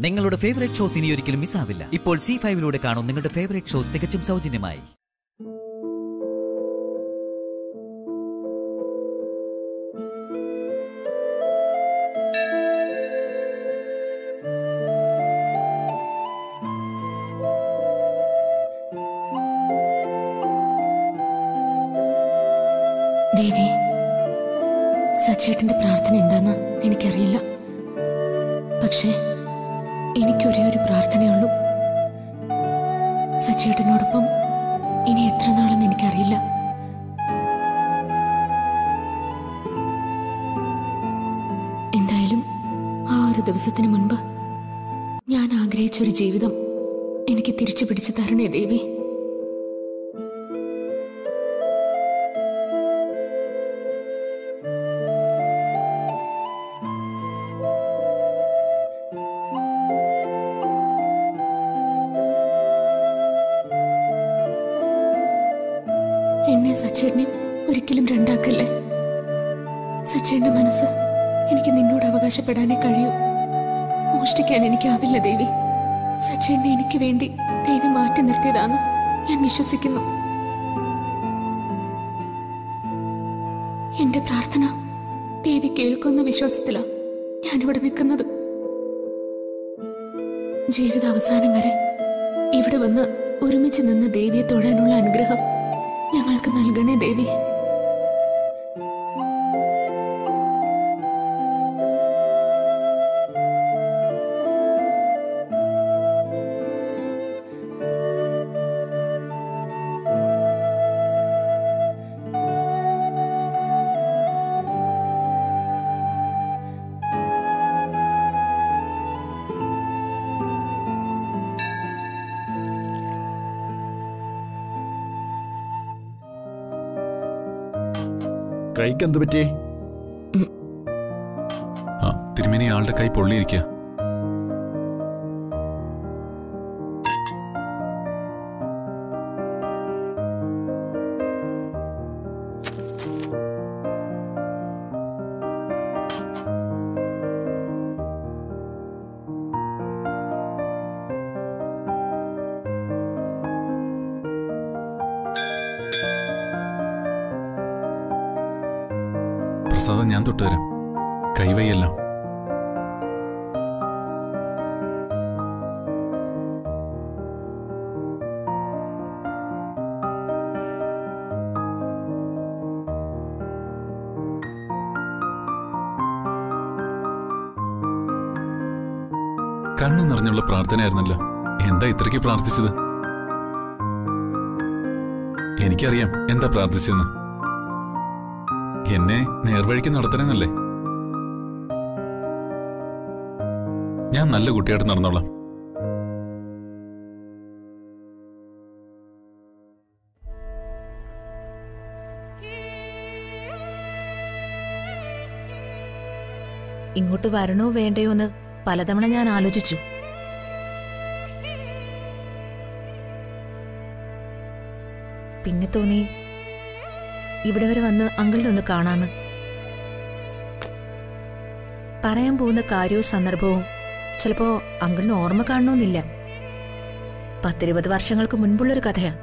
നിങ്ങളുടെ favourite shows ഇനി ഒരിക്കലും മിസ്സാവില്ല ഇപ്പോൾ സി ഫൈവിലൂടെ കാണും നിങ്ങളുടെ ഫേവറേറ്റ് ഷോ തികച്ചും സൗജന്യമായി ദേവി സച്ചേട്ടന്റെ പ്രാർത്ഥന എന്താന്ന് എനിക്കറിയില്ല പക്ഷേ എനിക്കൊരേ ഒരു പ്രാർത്ഥനയുള്ളൂ സച്ചേട്ടനോടൊപ്പം ഇനി എത്ര നാളെന്ന് എനിക്കറിയില്ല എന്തായാലും ആ ഒരു ദിവസത്തിന് മുൻപ് ഞാൻ ആഗ്രഹിച്ച ഒരു ജീവിതം എനിക്ക് തിരിച്ചു പിടിച്ചു തരണേ ദേവി എന്നെ സച്ചേട്ടനെ ഒരിക്കലും രണ്ടാക്കല്ലേ സച്ചേട്ടന്റെ മനസ്സ് എനിക്ക് നിന്നോട് അവകാശപ്പെടാനേ കഴിയൂ മോഷ്ടിക്കാൻ എനിക്കാവില്ല ദേവി സച്ചേട്ടനെ എനിക്ക് വേണ്ടി ദൈവം മാറ്റി നിർത്തിയതാന്ന് ഞാൻ വിശ്വസിക്കുന്നു എന്റെ പ്രാർത്ഥന ദേവി കേൾക്കുന്ന വിശ്വാസത്തിലാ ഞാനിവിടെ നിൽക്കുന്നത് ജീവിത അവസാനം വരെ ഇവിടെ വന്ന് ഒരുമിച്ച് നിന്ന് ദേവിയെ തൊഴാനുള്ള അനുഗ്രഹം ഞങ്ങൾക്ക് നൽകണേ ദേവി കൈക്ക് എന്ത് പറ്റി ആ തിരുമേനി ആളുടെ കൈ പൊള്ളിയിരിക്കുക പ്രസാദം ഞാൻ തൊട്ടുതരാം കൈവയ്യെല്ലാം കണ്ണു നിറഞ്ഞുള്ള പ്രാർത്ഥനയായിരുന്നല്ലോ എന്താ ഇത്രയ്ക്ക് പ്രാർത്ഥിച്ചത് എനിക്കറിയാം എന്താ പ്രാർത്ഥിച്ചെന്ന് എന്നെ നേർവഴിക്ക് നടത്തണമെന്നല്ലേ ഞാൻ നല്ല കുട്ടിയായിട്ട് നടന്നോളാം ഇങ്ങോട്ട് വരണോ വേണ്ടയോ എന്ന് പലതവണ ഞാൻ ആലോചിച്ചു പിന്നെ തോന്നി ഇവിടെ വരെ വന്ന് അങ്കിളിനെ ഒന്ന് കാണാന്ന് പറയാൻ പോകുന്ന കാര്യവും സന്ദർഭവും ചിലപ്പോ അങ്കിളിന് ഓർമ്മ കാണണമെന്നില്ല പത്തിരുപത് വർഷങ്ങൾക്ക് മുൻപുള്ളൊരു കഥയാ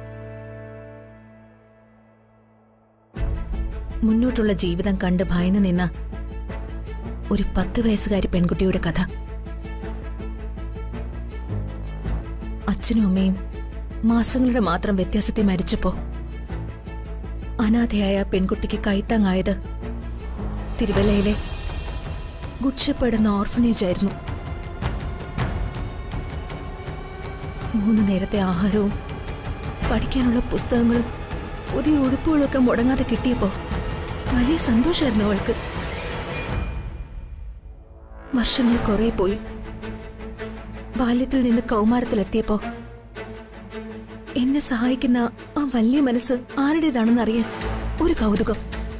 മുന്നോട്ടുള്ള ജീവിതം കണ്ട് ഭയന്നു നിന്ന ഒരു പത്ത് വയസ്സുകാരി പെൺകുട്ടിയുടെ കഥ അച്ഛനും അമ്മയും മാസങ്ങളുടെ മാത്രം വ്യത്യാസത്തിൽ മരിച്ചപ്പോ അനാഥയായ പെൺകുട്ടിക്ക് കൈത്താങ്ങായത് തിരുവല്ലയിലെ ഗുഡ്ഷപ്പെടുന്ന ഓർഫനേജ് ആയിരുന്നു മൂന്ന് നേരത്തെ ആഹാരവും പഠിക്കാനുള്ള പുസ്തകങ്ങളും പുതിയ ഉടുപ്പുകളൊക്കെ മുടങ്ങാതെ കിട്ടിയപ്പോ വലിയ സന്തോഷമായിരുന്നു അവൾക്ക് വർഷങ്ങൾ കുറെ പോയി ബാല്യത്തിൽ നിന്ന് കൗമാരത്തിലെത്തിയപ്പോ എന്നെ സഹായിക്കുന്ന ആ വലിയ മനസ്സ് ആരുടേതാണെന്ന് അറിയാൻ ഒരു കൗതുകം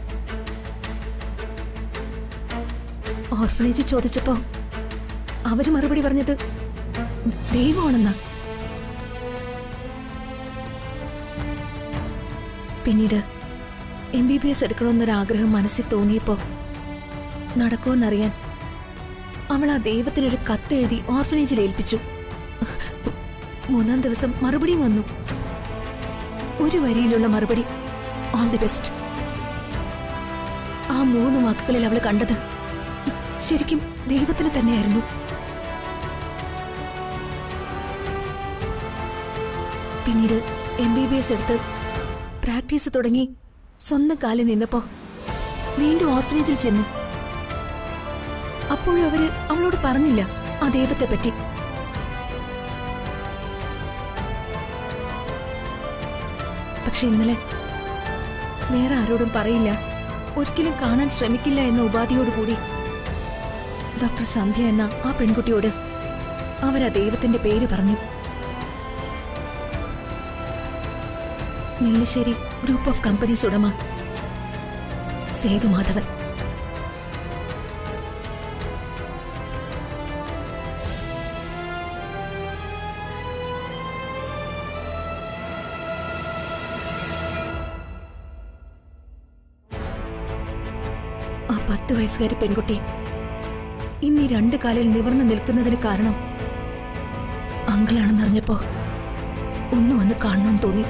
ഓർഫനേജ് ചോദിച്ചപ്പോ അവര് മറുപടി പറഞ്ഞത് ദൈവമാണെന്നാ പിന്നീട് എം ബി ബി എസ് എടുക്കണമെന്നൊരാഗ്രഹം മനസ്സിൽ തോന്നിയപ്പോ നടക്കുമെന്നറിയാൻ അവൾ ആ ദൈവത്തിനൊരു കത്തെഴുതി ഓർഫനേജിൽ ഏൽപ്പിച്ചു മൂന്നാം ദിവസം മറുപടിയും വന്നു ഒരു വരിയിലുള്ള മറുപടി ഓൾ ദി ബെസ്റ്റ് ആ മൂന്ന് വാക്കുകളിൽ അവൾ കണ്ടത് ശരിക്കും ദൈവത്തിന് തന്നെയായിരുന്നു പിന്നീട് എം ബി ബി എസ് എടുത്ത് പ്രാക്ടീസ് തുടങ്ങി സ്വന്തം കാലിൽ നിന്നപ്പോ വീണ്ടും ഓർഫനേജിൽ ചെന്നു അപ്പോഴും അവര് അവളോട് പറഞ്ഞില്ല ആ ദൈവത്തെ പറ്റി പക്ഷെ ഇന്നലെ വേറെ ആരോടും പറയില്ല ഒരിക്കലും കാണാൻ ശ്രമിക്കില്ല എന്ന ഉപാധിയോടുകൂടി ഡോക്ടർ സന്ധ്യ എന്ന ആ പെൺകുട്ടിയോട് അവരാ ദൈവത്തിന്റെ പേര് പറഞ്ഞു നെല്ലിശ്ശേരി ഗ്രൂപ്പ് ഓഫ് കമ്പനീസ് ഉടമ സേതുമാധവൻ ആ പത്ത് വയസ്സുകാരി പെൺകുട്ടി ഇന്ന് ഈ രണ്ട് കാലിൽ നിവർന്നു നിൽക്കുന്നതിന് കാരണം അങ്കിളാണെന്നറിഞ്ഞപ്പോ ഒന്ന് വന്ന് കാണണമെന്ന് തോന്നി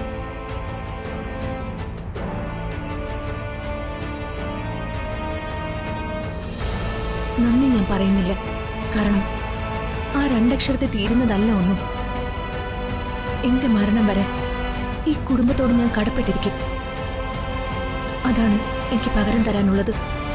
നന്ദി ഞാൻ പറയുന്നില്ല കാരണം ആ രണ്ടക്ഷരത്തെ തീരുന്നതല്ല ഒന്നും എന്റെ മരണം വരെ ഈ കുടുംബത്തോട് ഞാൻ കടപ്പെട്ടിരിക്കും അതാണ് എനിക്ക് പകരം തരാനുള്ളത്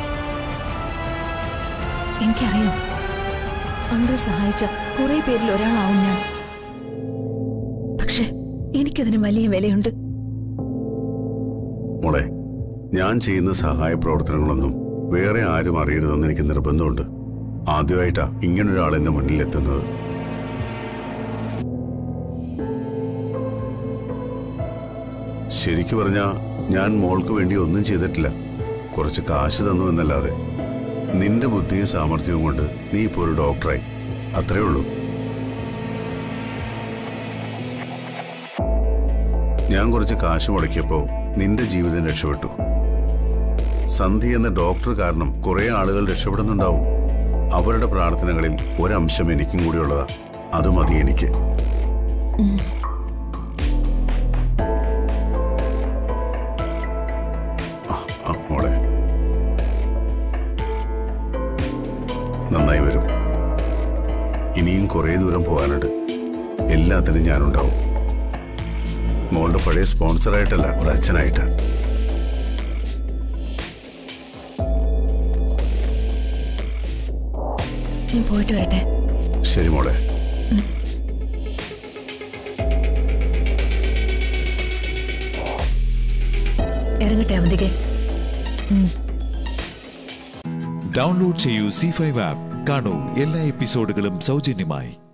എനിക്കറിയാം അങ്കിൾ സഹായിച്ച കുറെ പേരിൽ ഒരാളാവും ഞാൻ പക്ഷെ എനിക്കതിന് വലിയ വിലയുണ്ട് മോളെ ഞാൻ ചെയ്യുന്ന സഹായ പ്രവർത്തനങ്ങളൊന്നും വേറെ ആരും അറിയരുതെന്ന് എനിക്ക് നിർബന്ധമുണ്ട് ആദ്യമായിട്ടാ ഇങ്ങനൊരാൾ എന്റെ മുന്നിൽ എത്തുന്നത് ശരിക്കു പറഞ്ഞാ ഞാൻ മോൾക്ക് വേണ്ടി ഒന്നും ചെയ്തിട്ടില്ല കുറച്ച് കാശ് തന്നു എന്നല്ലാതെ നിന്റെ ബുദ്ധിയും സാമർഥ്യവും കൊണ്ട് നീ ഇപ്പോൾ ഒരു ഡോക്ടറായി അത്രേ ഉള്ളൂ ഞാൻ കുറച്ച് കാശ് മുടക്കിയപ്പോ നിന്റെ ജീവിതം രക്ഷപ്പെട്ടു സന്ധി എന്ന ഡോക്ടർ കാരണം കുറെ ആളുകൾ രക്ഷപ്പെടുന്നുണ്ടാവും അവരുടെ പ്രാർത്ഥനകളിൽ ഒരംശം എനിക്കും കൂടിയുള്ളതാ അത് മതി എനിക്ക് ആ, ആ, മോളെ നന്നായി വരും ഇനിയും കുറേ ദൂരം പോകാനുണ്ട് എല്ലാത്തിനും ഞാനുണ്ടാവും മോളുടെ പഴയ സ്പോൺസറായിട്ടല്ല ഒരു അച്ഛനായിട്ട് ഞാൻ പോയിട്ട് വരട്ടെ ശരി മോളെ ഇറങ്ങട്ടെ അവന്തികെ ഡൗൺലോഡ് ചെയ്യൂ സി ഫൈവ് ആപ്പ് കാണൂ എല്ലാ എപ്പിസോഡുകളും സൗജന്യമായി